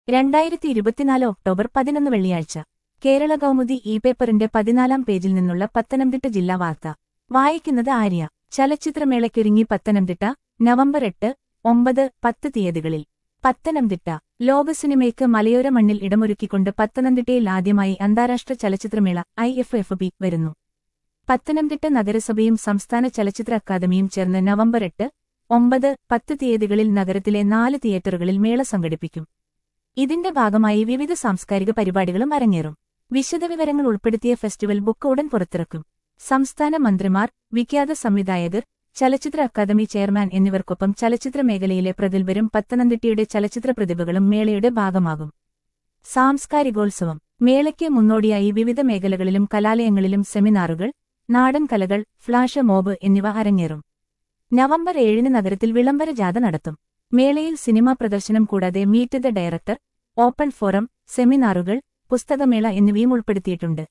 രണ്ടായിരത്തി ഇരുപത്തിനാല് ഒക്ടോബർ പതിനൊന്ന് വെള്ളിയാഴ്ച കേരള കൗമുദി ഇ പേപ്പറിന്റെ പതിനാലാം പേജിൽ നിന്നുള്ള പത്തനംതിട്ട ജില്ലാ വാർത്ത വായിക്കുന്നത് ആര്യ ചലച്ചിത്രമേളയ്ക്കൊരുങ്ങി പത്തനംതിട്ട നവംബർ എട്ട് ഒമ്പത് പത്ത് തീയതികളിൽ പത്തനംതിട്ട ലോക സിനിമയ്ക്ക് മലയോര മണ്ണിൽ ഇടമൊരുക്കിക്കൊണ്ട് പത്തനംതിട്ടയിൽ ആദ്യമായി അന്താരാഷ്ട്ര ചലച്ചിത്രമേള ഐ എഫ് എഫ് ബി വരുന്നു പത്തനംതിട്ട നഗരസഭയും സംസ്ഥാന ചലച്ചിത്ര അക്കാദമിയും ചേർന്ന് നവംബർ എട്ട് ഒമ്പത് പത്ത് തീയതികളിൽ നഗരത്തിലെ നാല് തിയേറ്ററുകളിൽ മേള സംഘടിപ്പിക്കും ഇതിന്റെ ഭാഗമായി വിവിധ സാംസ്കാരിക പരിപാടികളും അരങ്ങേറും വിശദവിവരങ്ങൾ ഉൾപ്പെടുത്തിയ ഫെസ്റ്റിവൽ ബുക്ക് ഉടൻ പുറത്തിറക്കും സംസ്ഥാന മന്ത്രിമാർ വിഖ്യാത സംവിധായകർ ചലച്ചിത്ര അക്കാദമി ചെയർമാൻ എന്നിവർക്കൊപ്പം ചലച്ചിത്ര മേഖലയിലെ പ്രഗത്ഭരും പത്തനംതിട്ടയുടെ ചലച്ചിത്ര പ്രതിഭകളും മേളയുടെ ഭാഗമാകും സാംസ്കാരികോത്സവം മേളയ്ക്ക് മുന്നോടിയായി വിവിധ മേഖലകളിലും കലാലയങ്ങളിലും സെമിനാറുകൾ നാടൻ കലകൾ ഫ്ലാഷ് മോബ് എന്നിവ അരങ്ങേറും നവംബർ ഏഴിന് നഗരത്തിൽ വിളംബര ജാഥ നടത്തും മേളയിൽ സിനിമാ പ്രദർശനം കൂടാതെ meet the director open forum സെമിനാറുകൾ പുസ്തകമേള എന്നിവയും ഉൾപ്പെടുത്തിയിട്ടുണ്ട്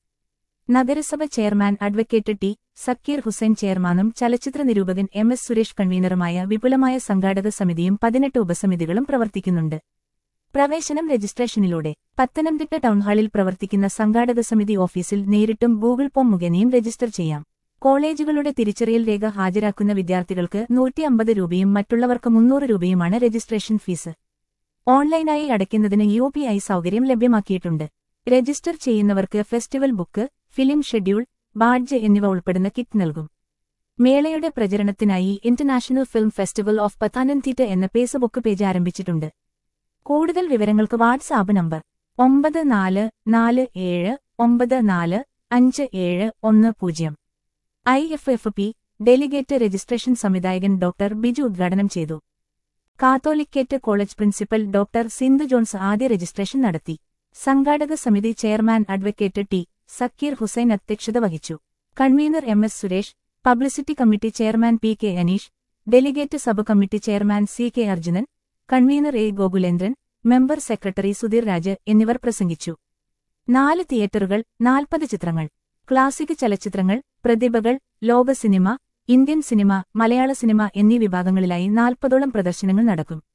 നഗരസഭ chairman advocate T Zakir Hussain ചെയർമാനും ചലച്ചിത്ര നിരൂപകൻ എം എസ് സുരേഷ് കൺവീനറുമായ വിപുലമായ സംഘാടക സമിതിയും പതിനെട്ട് ഉപസമിതികളും പ്രവർത്തിക്കുന്നുണ്ട് പ്രവേശനം രജിസ്ട്രേഷനിലൂടെ പത്തനംതിട്ട ടൗൺഹാളിൽ പ്രവർത്തിക്കുന്ന സംഘാടക സമിതി ഓഫീസിൽ നേരിട്ടും ഗൂഗിൾ ഫോം മുഖേനയും രജിസ്റ്റർ ചെയ്യാം കോളേജുകളുടെ തിരിച്ചറിയൽ രേഖ ഹാജരാക്കുന്ന വിദ്യാർത്ഥികൾക്ക് നൂറ്റി അമ്പത് രൂപയും മറ്റുള്ളവർക്ക് മുന്നൂറ് രൂപയുമാണ് രജിസ്ട്രേഷൻ ഫീസ് ഓൺലൈനായി അടയ്ക്കുന്നതിന് യു പി ഐ സൗകര്യം ലഭ്യമാക്കിയിട്ടുണ്ട് രജിസ്റ്റർ ചെയ്യുന്നവർക്ക് festival book film schedule badge എന്നിവ ഉൾപ്പെടുന്ന കിറ്റ് നൽകും മേളയുടെ പ്രചരണത്തിനായി international film festival of Pathanamthitta എന്ന ഫേസ്ബുക്ക് പേജ് ആരംഭിച്ചിട്ടുണ്ട് കൂടുതൽ വിവരങ്ങൾക്ക് വാട്സാപ്പ് നമ്പർ ഒമ്പത് നാല് നാല് ഏഴ് ഒമ്പത് നാല് അഞ്ച് ഏഴ് ഒന്ന് പൂജ്യം I F F P delegate registration സംവിധായകൻ ഡോക്ടർ ബിജു ഉദ്ഘാടനം ചെയ്തു Catholicate college principal doctor Sindhu Johns ആദ്യ രജിസ്ട്രേഷൻ നടത്തി സംഘാടക സമിതി chairman advocate T Zakir Hussain അധ്യക്ഷത വഹിച്ചു convener M S Suresh publicity committee chairman P K Aneesh delegate sub committee chairman C K Arjunan convener A Gokulendran member secretary Sudheer Raj എന്നിവർ പ്രസംഗിച്ചു നാല് തിയേറ്ററുകൾ നാൽപ്പത് ചിത്രങ്ങൾ ക്ലാസിക് ചലച്ചിത്രങ്ങൾ പ്രതിഭകൾ ലോക സിനിമ ഇന്ത്യൻ സിനിമ മലയാള സിനിമ എന്നീ വിഭാഗങ്ങളിലായി നാൽപ്പതോളം പ്രദർശനങ്ങൾ നടക്കും